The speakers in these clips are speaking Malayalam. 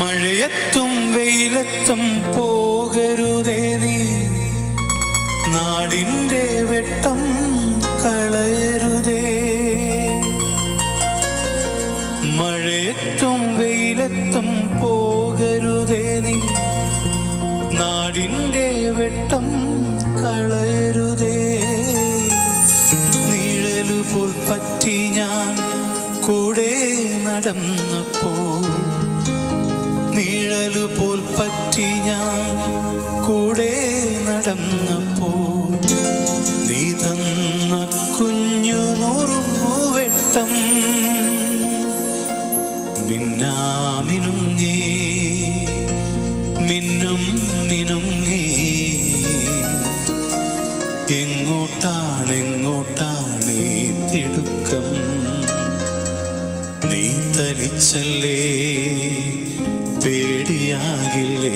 മഴയത്തും വെയിലത്തും പോകരുതേ നീ നാടിൻ്റെ വെട്ടം കളയരുതേ മഴയത്തും വെയിലത്തും പോകരുതേ നീ നാടിൻ്റെ വെട്ടം കളയരുതേ നിഴലുപോൽ പറ്റി ഞാൻ കൂടെ നടന്നപ്പോൾ നിഴലുപോൽ പറ്റി ഞാൻ കൂടെ നടന്നപ്പോൾ നീ തന്ന കുഞ്ഞു നുറുങ്ങുവെട്ടം മിന്നാമിനുങ്ങി മിന്നും മിനുങ്ങി എങ്ങോട്ടാണ് എങ്ങോട്ടാണ് ഈ തിടുക്കം നീ തനിച്ചല്ലേ പേടിയാകില്ലേ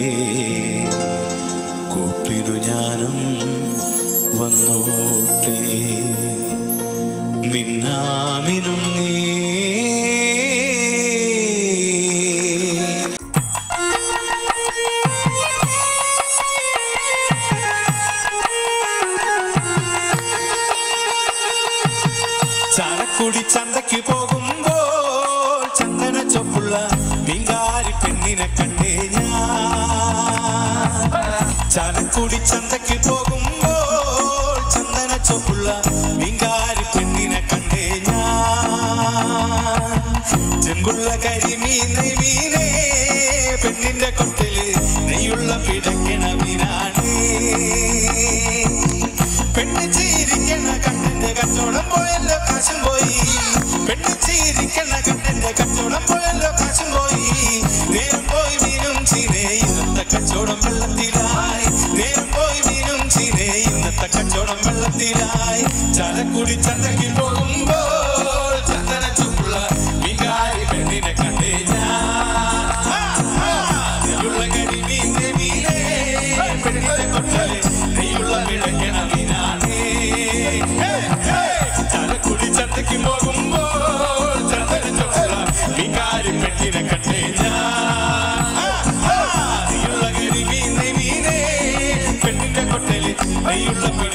കൂട്ടിനു ഞാനും വന്നോട്ടെ മിന്നാമിനും നീ ചാലക്കുടി ചന്തയ്ക്ക് പോകുമ്പോൾ ചന്ദന ചൊപ്പുള്ള മീങ്കാരി പെണ്ണിനെ കണ്ടേ ഞാൻ ചാലക്കുടി ചന്തയ്ക്ക് പോകുമ്പോൾ ചന്ദന ചൊപ്പുള്ള മീങ്കാരി പെണ്ണിനെ കണ്ടേ ഞാൻ ചെമ്പുള്ള കരിമീൻ നെയ്മീനേ പെണ്ണിന്റെ കൊട്ടല് നെയ്യുള്ള പിടക്കണ മീനാണ് പെണ്ണ് ചീരിക്കണ കണ്ണന്റെ കച്ചവടം പോയല്ലോ കാശും പോയി പെണ്ണ് ചീരിക്കണ കണ്ണന്റെ കച്ചവടം പോയല്ലോ കാശും പോയി നേരം പോയി മീനും ചീരേ ഇന്നത്തെ കച്ചവടം വെള്ളത്തിലായി നേരം പോയി മീനും ചീരേ ഇന്നത്തെ കച്ചവടം വെള്ളത്തിലായി ചാലക്കുടി ചന്തയ്ക്ക് പോകുമ്പോൾ ചന്ദന ചുള്ള വികാരി പെണ്ണിനെ കണ്ടേ ഞാൻ ആ, ആ, നെയ്യുള്ള കരിമീൻ നെയ്മീനേ, പെണ്ണിന്റെ കൊട്ടല് നെയ്യുള്ള വിളക്കണ മീനാണേ. ഹേ, ഹേ, ചാലക്കുടി ചന്തയ്ക്ക് പോകുമ്പോൾ ചന്ദന ചുള്ള വികാരി പെണ്ണിനെ കണ്ടേ ഞാൻ ആ, ആ, നെയ്യുള്ള കരിമീൻ നെയ്മീനേ, പെണ്ണിന്റെ കൊട്ടല് നെയ്യുള്ള വിള